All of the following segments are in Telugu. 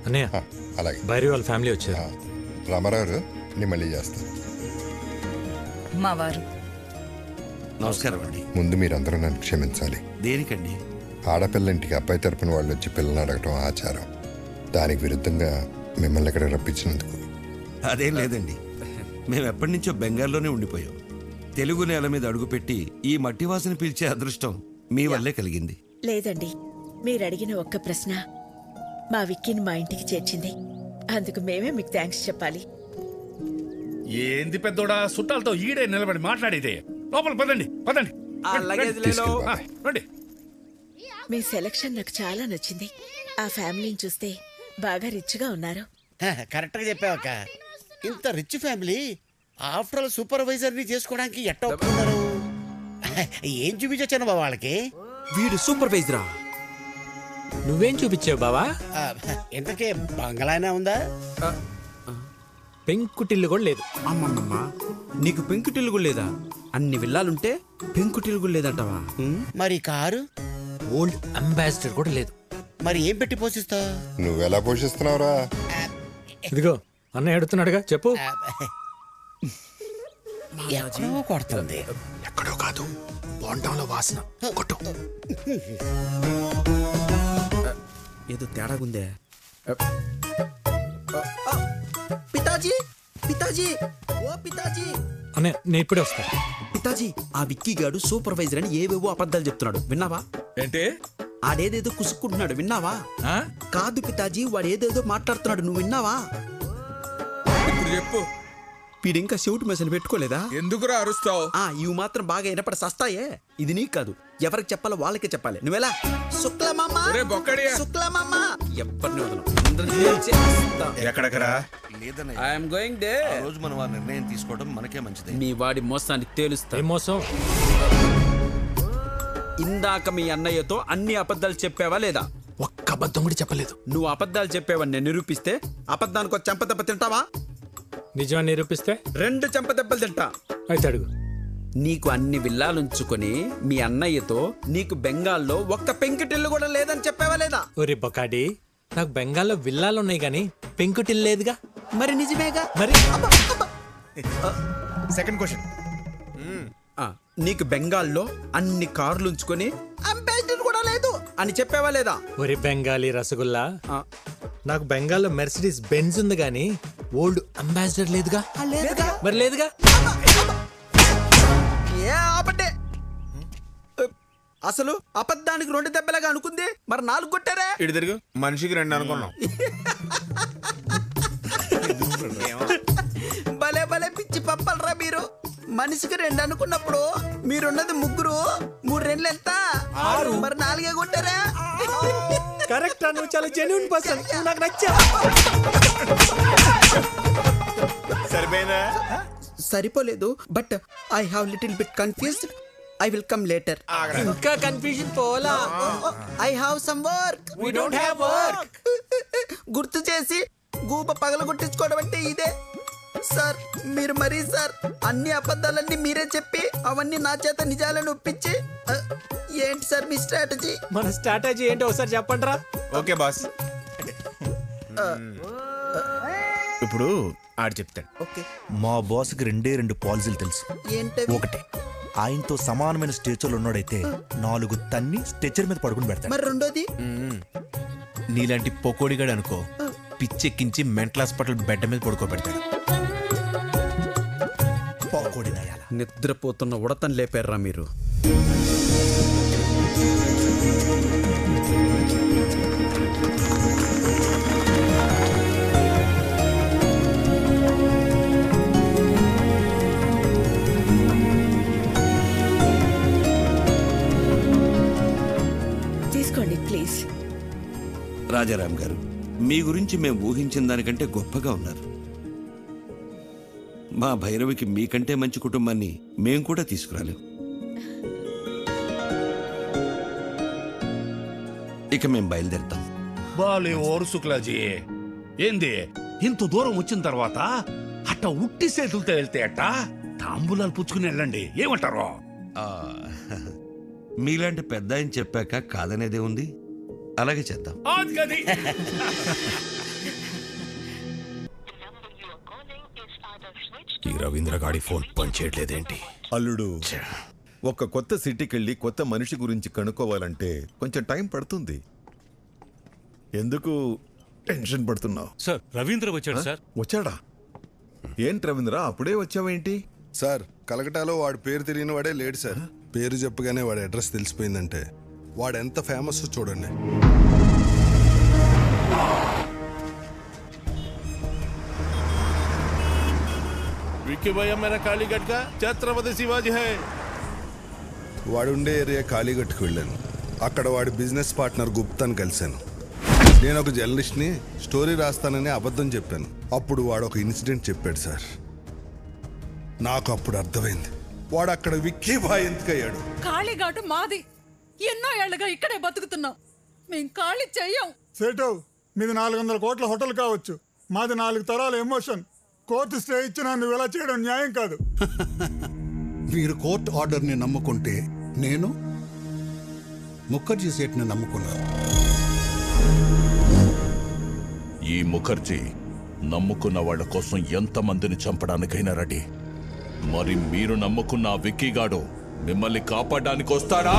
అన్నయ్య ఆ, అలాగే భైరవి వాళ్ళ ఫ్యామిలీ వచ్చారు ఆ, రామారావు గారు, నేను మళ్ళీ చేస్తాను మా వారు నమస్కారం అండి ముందు మీరందరూ నన్ను క్షమించాలి దేనికండి ఆడపిల్ల ఇంటికి అబ్బాయి తరపున వాళ్ళు వచ్చి పిల్లల్ని అడగటం ఆచారం దానికి విరుద్ధంగా మిమ్మల్ని ఇక్కడ రప్పించినందుకు అదేం లేదండి మేము ఎప్పటి నుంచో బెంగాల్లోనే ఉండిపోయాం తెలుగు నేల మీద అడుగుపెట్టి ఈ మట్టి వాసన పీల్చే అదృష్టం మీ వల్లే కలిగింది లేదండి మీరు అడిగిన ఒక్క ప్రశ్న మా విక్కీని మా ఇంటికి చేర్చింది అందుకు మేమే మీకు థ్యాంక్స్ చెప్పాలి ఏంది పెద్దోడా చుట్టాలతో ఈడే నిలబడి మాట్లాడేదే లోపల పదండి పదండి రండి, తీసుకెళ్ళి ఆ, బాబాయ్. రండి మీ సెలక్షన్ నాకు చాలా నచ్చింది ఆ ఫ్యామిలీని చూస్తే బాగా రిచ్గా ఉన్నారు కరెక్ట్ గా చెప్పావక్క ఇంత rich family after all supervisor ని చేసుకోవడానికి ఎట్ట ఒప్పుకున్నారు ఏం చూపించొచ్చాను బాబా వాళ్ళకి వీడు సూపర్వైజరా నువ్వేం చూపించావు బావా ఆ, ఇంతకే బంగళానే ఉందా పెంకుటిల్లు కూడా లేదు అమ్మమ్మమ్మ నీకు పెంకుటిల్లు కూడా లేదా అన్ని విల్లాలుంటే పెంకుటిల్లు కూడా లేదంటావా ఉమ్, మరి కారు ఓల్డ్ అంబాసిడర్ కూడా లేదు మరి ఏం పెట్టి పోషిస్తావు నువ్వెలా పోషిస్తున్నావురా ఇదిగో అన్నయ్య అడుగుతున్నాడుగా చెప్పు ఎక్కడో కొడుతుంది ఎక్కడో కాదు బోండంలో వాసన కొట్టు ఏదో తేడాగుందే పితాజీ పితాజీ ఓ పితాజీ అన్నయ్య నేను ఇప్పుడే వస్తా పితాజీ ఆ విక్కీ గాడు సూపర్వైజర్ అని ఏవేవో అబద్ధాలు చెప్తున్నాడు విన్నావా ఏంటి ఆడేదేదో కుసుక్కుంటున్నాడు విన్నావా ఆ? కాదు పితాజీ వాడు ఏదేదో మాట్లాడుతున్నాడు నువ్వు విన్నావా ఇప్పుడు చెప్పు వీడు ఇంకా చెవిటి మెసలు పెట్టుకోలేదా ఎందుకురా అరుస్తావు ఆ ఇవి మాత్రం బాగా వినపడి సస్తాయే ఇది నీకు కాదు ఎవరికి చెప్పాలో వాళ్ళకే చెప్పాలి నువ్వెలా శుక్లమామ ఒరే బొక్కడియా. శుక్లమామ ఎవరిని వదలం అందరినీ చేస్తా. ఎక్కడెక్కడా లేదన్నయ్య ఐఎమ్ గోయింగ్ డే ఆ రోజు మనం ఆ నిర్ణయం తీసుకోవడం మనకే మంచిది మీ వాడి మోసాన్ని తేలుస్తా ఏం మోసం ఇందాక మీ అన్నయ్యతో అన్ని అబద్ధాలు చెప్పావా లేదా ఒక్క అబద్ధం కూడా చెప్పలేదు నువ్వు అబద్ధాలు చెప్పావని నేను నిరూపిస్తే అబద్ధానికి ఒక చెంపదెబ్బ తింటావా నిజాన్ని నిరూపిస్తే రెండు చెంపదెబ్బలు తింటా అయితే అడుగు నీకు అన్ని విల్లాలుంచుకొని మీ అన్నయ్యతో నీకు బెంగాల్లో ఒక్క పెంకిటిల్లు కూడా లేదని చెప్పావా లేదా ఒరే బొకాడి నాకు బెంగాల్లో విల్లాలు ఉన్నాయి కానీ పెంకుటిల్లు లేదుగా మరి నిజమేగా మరి సెకండ్ క్వశ్చన్ ఆ, నీకు బెంగాల్లో అన్ని కార్లు ఉంచుకొని అంబాసిడర్ కూడా లేదు అని చెప్పావా లేదా ఒరే బెంగాలీ రసగుల్లా ఆ, నాకు బెంగాల్లో మెర్సిడీస్ బెంజ్ ఉంది కానీ ఓల్డ్ అంబాసిడర్ లేదుగా లేదుగా. మరి లేదుగా ఏ ఆపటే అసలు అబద్ధానికి రెండు దెబ్బలాగా అనుకుంది మరి నాలుగు కొట్టారే ఇటు తిరుగు మనిషికి రెండు అనుకున్నాం భలే భలే పిచ్చి పప్పలరా మీరు మనిషికి రెండు అనుకున్నప్పుడు మీరున్నది ముగ్గురు మూడు రెండ్లు ఎంత ఆరు మరి నాలుగే కొట్టారా కరెక్ట్ నువ్వు చాలా జెన్యున్ పర్సన్ నాకు నచ్చా సరిపోయిందా సరిపోలేదు but I have little bit confused I will come later ఇంకా కన్ఫ్యూజన్ పోలా I have some work We don't have work. గుర్తు చేసి గూప పగల కొట్టించుకోవడం అంటే ఇదే సార్ మీరు మరీ సార్ అన్ని అబద్ధాలన్నీ మీరే చెప్పి అవన్నీ నా చేత నిజాలను ఒప్పించి ఆ, ఏంటి సార్ మీ స్ట్రాటజీ మన స్ట్రాటజీ ఏంటో ఒకసారి చెప్పండి రా ఓకే బాస్ ఇప్పుడు ఆడు చెప్తాడు ఓకే మా బాస్కి రెండే రెండు పాలసీలు తెలుసు ఏంటవి ఒకటి ఆయనతో సమానమైన స్టేచర్లు ఉన్నాడైతే నాలుగు తన్ని స్ట్రెచర్ మీద పడుకుని పెడతాడు మరి రెండోది నీలాంటి పొకోడిగాడు అనుకో పిచ్చెక్కించి మెంటల్ హాస్పిటల్ బెడ్ మీద పడుకోబెడతాడు పకోడి నయాల నిద్రపోతున్న ఉడతను లేపారా మీరు తీసుకోండి ప్లీజ్ రాజారాం గారు మీ గురించి మేము ఊహించిన దానికంటే గొప్పగా ఉన్నారు మా భైరవికి మీకంటే మంచి కుటుంబాన్ని మేం కూడా తీసుకురాలేం ఇక మేము బయలుదేరుతాం బాలే ఓరు శుక్లాజీ ఏంది ఇంత దూరం వచ్చిన తర్వాత అట్ట ఉట్టి చేతులతో వెళ్తే అట్ట తాంబూలాలు పుచ్చుకుని వెళ్ళండి ఏమంటారు ఆ, మీలాంటి పెద్ద ఆయన చెప్పాక కాదనేదే ఉంది అలాగే చేద్దాం అది గది రవీంద్ర గాడి ఫోన్ పనిచేయట్లేదేంటి అల్లుడు ఒక కొత్త సిటీకి వెళ్ళి కొత్త మనిషి గురించి కనుక్కోవాలంటే కొంచెం టైం పడుతుంది ఎందుకు టెన్షన్ పడుతున్నావు సార్ రవీంద్ర వచ్చాడు సార్ వచ్చాడా ఏంటి రవీంద్ర అప్పుడే వచ్చావేంటి సార్ కలకటాలో వాడి పేరు తెలియని వాడే లేడు సార్ పేరు చెప్పగానే వాడి అడ్రస్ తెలిసిపోయిందంటే వాడు ఎంత ఫేమస్ చూడండి विक्की भैया मेरा कालीगढ़ का छत्रपति शिवाजी है వాడు ఉండే ఏరియా కాళీగట్టుకు వెళ్ళాను అక్కడ వాడి బిజినెస్ పార్ట్నర్ గుప్తాని కలిశాను నేను ఒక జర్నలిస్ట్ని స్టోరీ రాస్తానని అబద్ధం చెప్పాను అప్పుడు వాడు ఒక ఇన్సిడెంట్ చెప్పాడు సార్ నాకు అప్పుడు అర్థమైంది వాడు అక్కడ విక్కీ బాయ్ ఎందుకయ్యాడు కాళీఘాటు మాది ఎన్నో ఏళ్లుగా ఇక్కడే బతుకుతున్నాం మేం ఖాళీ చెయ్యం సేటు మీది నాలుగు వందల కోట్ల హోటల్ కావచ్చు మాది నాలుగు తరాల ఎమోషన్ కోర్టు స్టే ఇచ్చినా నువ్వు ఇలా చేయడం న్యాయం కాదు మీరు కోర్టు ఆర్డర్ని నమ్ముకుంటే నేను ముఖర్జీ సేట్ని నమ్ముకున్నాను ఈ ముఖర్జీ నమ్ముకున్న వాళ్ళ కోసం ఎంతమందిని చంపడానికైనా రెడీ మరి మీరు నమ్ముకున్న ఆ విక్కీగాడు మిమ్మల్ని కాపాడడానికి వస్తాడా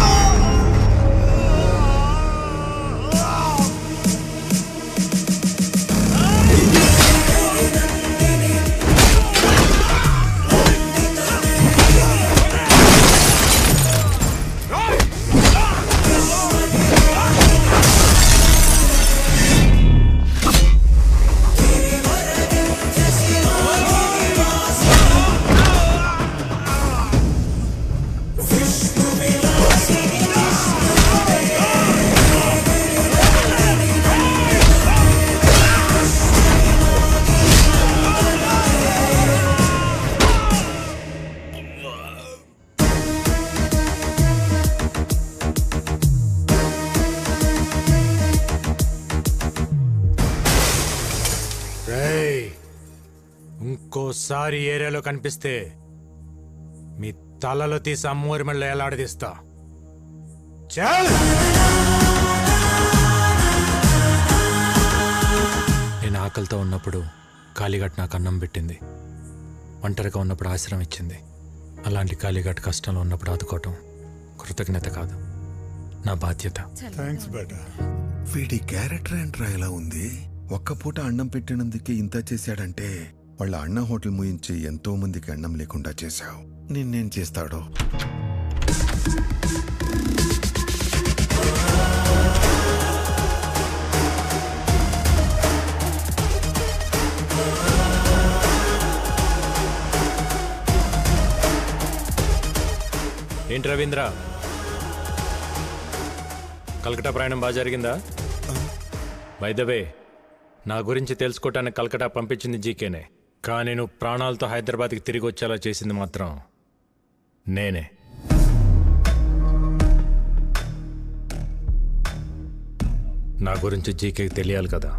రేయ్ ఇంకోసారి ఏరియాలో కనిపిస్తే మీ తలలో తీసి అమ్మూరి మళ్ళీ ఎలాడదీస్తా చల్ నేను ఆకలితో ఉన్నప్పుడు కాళీఘట్ నాకు అన్నం పెట్టింది ఒంటరిగా ఉన్నప్పుడు ఆశ్రయం ఇచ్చింది అలాంటి కాళీఘట్ కష్టంలో ఉన్నప్పుడు ఆదుకోవటం కృతజ్ఞత కాదు నా బాధ్యత థ్యాంక్స్ బేటా వీడి క్యారెక్టర్ ఏంట్రా ఇలా ఉంది ఒక్క పూట అన్నం పెట్టినందుకే ఇంత చేశాడంటే వాళ్ళ అన్న హోటల్ ముయించి ఎంతో మందికి అన్నం లేకుండా చేశావు నిన్నేం చేస్తాడో ఏంటి రవీంద్ర కలకటా ప్రయాణం బాగా జరిగిందా వైదవే నా గురించి తెలుసుకోవటానికి కలకటా పంపించింది జీకేనే కానీ నువ్వు ప్రాణాలతో హైదరాబాద్కి తిరిగి వచ్చేలా చేసింది మాత్రం నేనే నా గురించి జీకేకి తెలియాలి కదా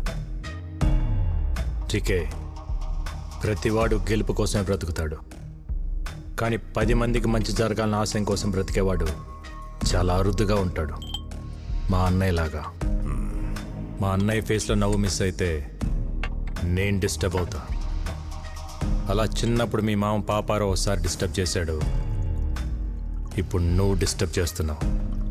జీకే ప్రతివాడు గెలుపు కోసమే బ్రతుకుతాడు కానీ పది మందికి మంచి జరగాలని ఆశయం కోసం బ్రతికేవాడు చాలా అరుదుగా ఉంటాడు మా అన్నయ్యలాగా మా అన్నయ్య ఫేస్లో నవ్వు మిస్ అయితే నేను డిస్టర్బ్ అవుతా అలా చిన్నప్పుడు మీ మామ పాపారావు ఒకసారి డిస్టర్బ్ చేశాడు ఇప్పుడు నువ్వు డిస్టర్బ్ చేస్తున్నావు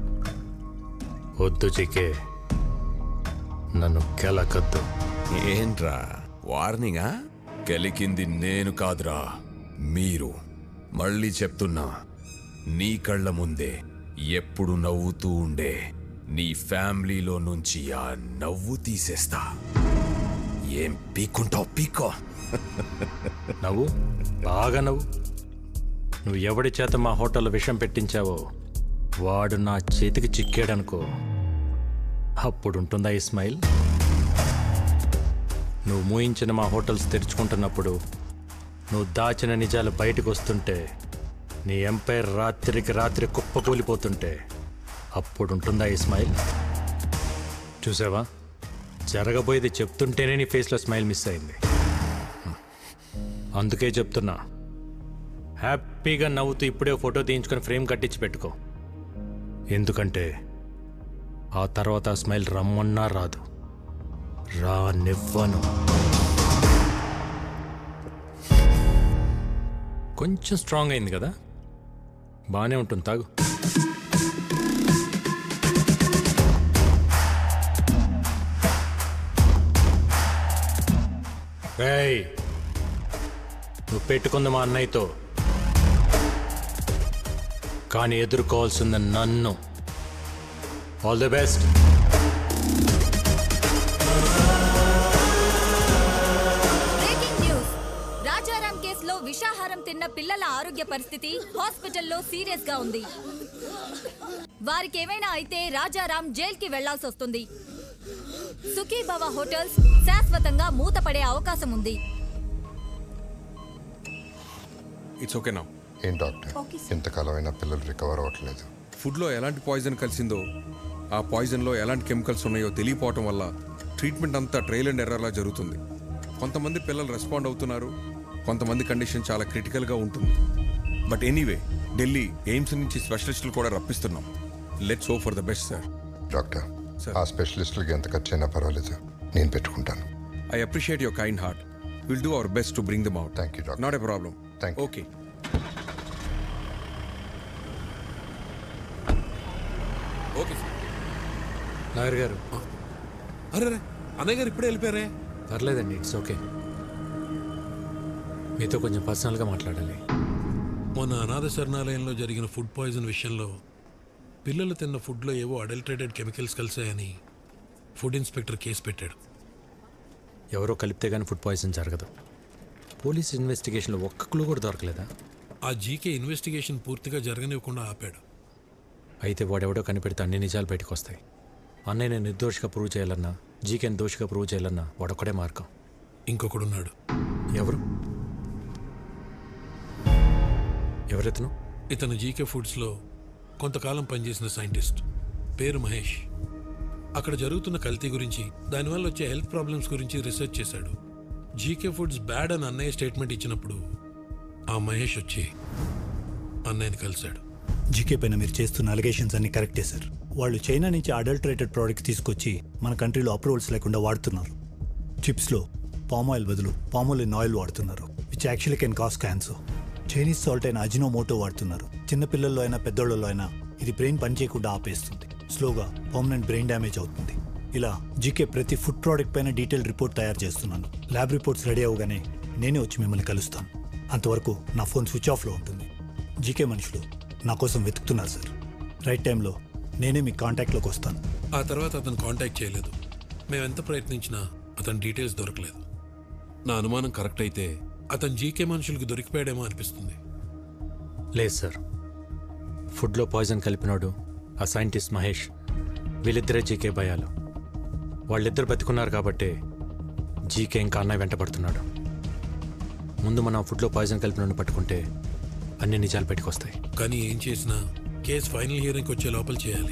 వద్దు చికే నన్ను కెలకద్దు ఏంట్రా వార్నింగా గెలికింది నేను కాదురా మీరు మళ్ళీ చెప్తున్నా నీ కళ్ళ ముందే ఎప్పుడు నవ్వుతూ ఉండే నీ ఫ్యామిలీలో నుంచి ఆ నవ్వు తీసేస్తా ఏం పీక్కుంటావు పీక్కో నవ్వు బాగా నవ్వు నువ్వు ఎవడి చేత మా హోటల్లో విషం పెట్టించావో వాడు నా చేతికి చిక్కాడనుకో అప్పుడు ఉంటుందా ఈ స్మైల్ నువ్వు మూయించిన మా హోటల్స్ తెరుచుకుంటున్నప్పుడు నువ్వు దాచిన నిజాలు బయటకు వస్తుంటే నీ ఎంపైర్ రాత్రికి రాత్రి కుప్పకూలిపోతుంటే అప్పుడు ఉంటుందా ఈ స్మైల్ చూసావా జరగబోయేది చెప్తుంటేనే నీ ఫేస్లో స్మైల్ మిస్ అయింది అందుకే చెప్తున్నా హ్యాపీగా నవ్వుతూ ఇప్పుడే ఫోటో తీయించుకొని ఫ్రేమ్ కట్టించి పెట్టుకో ఎందుకంటే ఆ తర్వాత ఆ స్మైల్ రమ్మన్నా రాదు రానివ్వను కొంచెం స్ట్రాంగ్ అయింది కదా బాగానే ఉంటుంది తాగు రేయ్ నువ్వు పెట్టుకుంది మా అన్నయ్యతో కానీ ఎదుర్కోవాల్సింది నన్ను all the best breaking news Rajaram కేసులో విషాహారం తిన్న పిల్లల ఆరోగ్య పరిస్థితి హాస్పిటల్లో సీరియస్ గా ఉంది వారికి ఏమైనా అయితే రాజారాం జైల్కి వెళ్లాల్సి వస్తుంది సుఖీభవ హోటల్స్ శాశ్వతంగా మూతపడే అవకాశం ఉంది ఇట్స్ ఓకే నా ఏం డాక్టర్ ఇంతకాలమైనా పిల్లలు రికవర్ అవ్వట్లేదు ఫుడ్లో ఎలాంటి పాయిజన్ కలిసిందో ఆ పాయిజన్లో ఎలాంటి కెమికల్స్ ఉన్నాయో తెలియపోవటం వల్ల ట్రీట్మెంట్ అంతా ట్రైల్ అండ్ ఎర్రర్లా జరుగుతుంది కొంతమంది పిల్లలు రెస్పాండ్ అవుతున్నారు కొంతమంది కండిషన్ చాలా క్రిటికల్గా ఉంటుంది బట్ ఎనీవే ఢిల్లీ ఎయిమ్స్ నుంచి స్పెషలిస్టులు కూడా రప్పిస్తున్నాం let's hope for the best sir doctor ఆ స్పెషలిస్టులకి ఎంత ఖర్చు అయినా పర్వాలేదు నేను పెట్టుకుంటాను I appreciate your kind heart will do our best to bring them out thank you doctor not a problem thank okay okay sir lawyer గారు అరే అన్నయ్య గారు ఇప్పుడే వెళ్ళిపోయారే పర్లేదండి ఇట్స్ ఓకే మీతో కొంచెం పర్సనల్గా మాట్లాడాలి మొన్న అనాథ శరణాలయంలో జరిగిన ఫుడ్ పాయిజన్ విషయంలో పిల్లలు తిన్న ఫుడ్లో ఏవో అడల్టరేటెడ్ కెమికల్స్ కలిసాయని ఫుడ్ ఇన్స్పెక్టర్ కేసు పెట్టాడు ఎవరో కలిపితే కానీ ఫుడ్ పాయిజన్ జరగదు పోలీస్ ఇన్వెస్టిగేషన్లో ఒక్క క్లూ కూడా దొరకలేదా ఆ జీకే ఇన్వెస్టిగేషన్ పూర్తిగా జరగనివ్వకుండా ఆపాడు అయితే వాడెవడో కనిపెడితే అన్ని నిజాలు బయటకు వస్తాయి అన్నయ్య నిర్దోషిగా ప్రూవ్ చేయాలన్నా జీకేని దోషిగా ప్రూవ్ చేయాలన్నా వాడొక్కడే మార్గం ఇంకొకడున్నాడు ఎవరు ఎవరెతను ఇతను జీకే ఫుడ్స్లో కొంతకాలం పనిచేసిన సైంటిస్ట్ పేరు మహేష్ అక్కడ జరుగుతున్న కల్తీ గురించి దానివల్ల వచ్చే హెల్త్ ప్రాబ్లమ్స్ గురించి రీసెర్చ్ చేశాడు జీకే ఫుడ్స్ బ్యాడ్ అని అన్నయ్య స్టేట్మెంట్ ఇచ్చినప్పుడు ఆ మహేష్ వచ్చి అన్నయ్యని కలిశాడు జీకే పైన మీరు చేస్తున్న అలిగేషన్స్ అన్ని కరెక్టే సార్ వాళ్ళు చైనా నుంచి అడల్టరేటెడ్ ప్రోడక్ట్స్ తీసుకొచ్చి మన కంట్రీలో అప్రూవల్స్ లేకుండా వాడుతున్నారు చిప్స్లో పామ్ ఆయిల్ బదులు పామోలిన్ ఆయిల్ వాడుతున్నారు which actually can cause cancer Chinese salt అయిన అజినోమోటో వాడుతున్నారు చిన్నపిల్లల్లో అయినా పెద్దోళ్ళలో అయినా ఇది బ్రెయిన్ పనిచేయకుండా ఆపేస్తుంది స్లోగా పర్మనెంట్ బ్రెయిన్ డ్యామేజ్ అవుతుంది ఇలా జీకే ప్రతి ఫుడ్ ప్రోడక్ట్ పైన డీటెయిల్ రిపోర్ట్ తయారు చేస్తున్నాను ల్యాబ్ రిపోర్ట్స్ రెడీ అవగానే నేనే వచ్చి మిమ్మల్ని కలుస్తాను అంతవరకు నా ఫోన్ స్విచ్ ఆఫ్లో ఉంటుంది జీకే మనుషులు నా కోసం వెతుకుతున్నారు సార్ రైట్ టైంలో నేనే మీ కాంటాక్ట్లోకి వస్తాను ఆ తర్వాత అతను కాంటాక్ట్ చేయలేదు మేము ఎంత ప్రయత్నించినా అతని డీటెయిల్స్ దొరకలేదు నా అనుమానం కరెక్ట్ అయితే అతను జీకే మనుషులకు దొరికిపోయాడేమో అనిపిస్తుంది లేదు సార్ ఫుడ్లో పాయిజన్ కలిపినాడు ఆ సైంటిస్ట్ మహేష్ వీళ్ళిద్దరే జీకే భయాలు వాళ్ళిద్దరు బతుకున్నారు కాబట్టే జీకే ఇంకా అన్నయ్య వెంటపడుతున్నాడు ముందు మనం ఫుడ్లో పాయిజన్ కలిపినోడిని పట్టుకుంటే అన్ని నిజాలు బయటకు వస్తాయి కానీ ఏం చేసినా కేసు ఫైనల్ హియరింగ్కి వచ్చే లోపల చేయాలి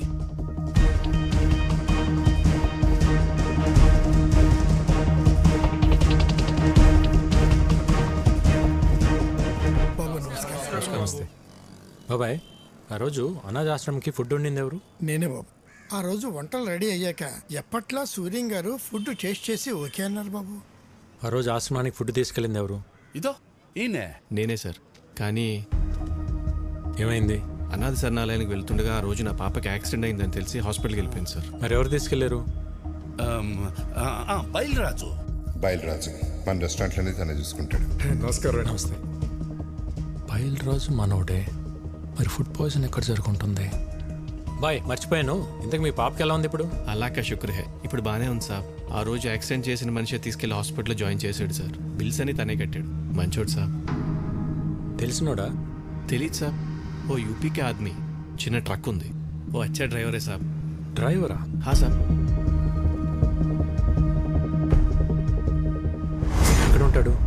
నమస్తే బాబాయ్ ఆ రోజు అనాథాశ్రమంకి ఫుడ్ వండింది ఎవరు నేనే బాబు ఆ రోజు వంటలు రెడీ అయ్యాక ఎప్పట్లా సూర్యం గారు ఫుడ్ టేస్ట్ చేసి ఓకే అన్నారు బాబు ఆ రోజు ఆశ్రమానికి ఫుడ్ తీసుకెళ్ళింది ఎవరు ఇదో ఈయనే నేనే సార్ కానీ ఏమైంది అనాథ శరణాలయానికి వెళ్తుండగా ఆ రోజు నా పాపకి యాక్సిడెంట్ అయిందని తెలిసి హాస్పిటల్కి వెళ్ళిపోయింది సార్ మరి ఎవరు తీసుకెళ్లారు బయలురాజు బయలురాజు మన రెస్టారెంట్లోనే తనే చూసుకుంటాడు నమస్కారం నమస్తే బయలు రోజు మనోడే మరి ఫుడ్ పాయిజన్ ఎక్కడ జరుగుంటుంది బాయ్ మర్చిపోయాను ఇంతకు మీ పాపకి ఎలా ఉంది ఇప్పుడు అలాకా శుక్ర హే ఇప్పుడు బాగానే ఉంది సార్ ఆ రోజు యాక్సిడెంట్ చేసిన మనిషి తీసుకెళ్లి హాస్పిటల్లో జాయిన్ చేశాడు సార్ బిల్స్ అని తనే కట్టాడు మంచోడు సార్ తెలిసినోడా తెలీదు సార్ ఓ యూపీకే ఆద్మీ చిన్న ట్రక్ ఉంది ఓ అచ్చా డ్రైవరే సార్ డ్రైవరా హా సార్ ఎక్కడ ఉంటాడు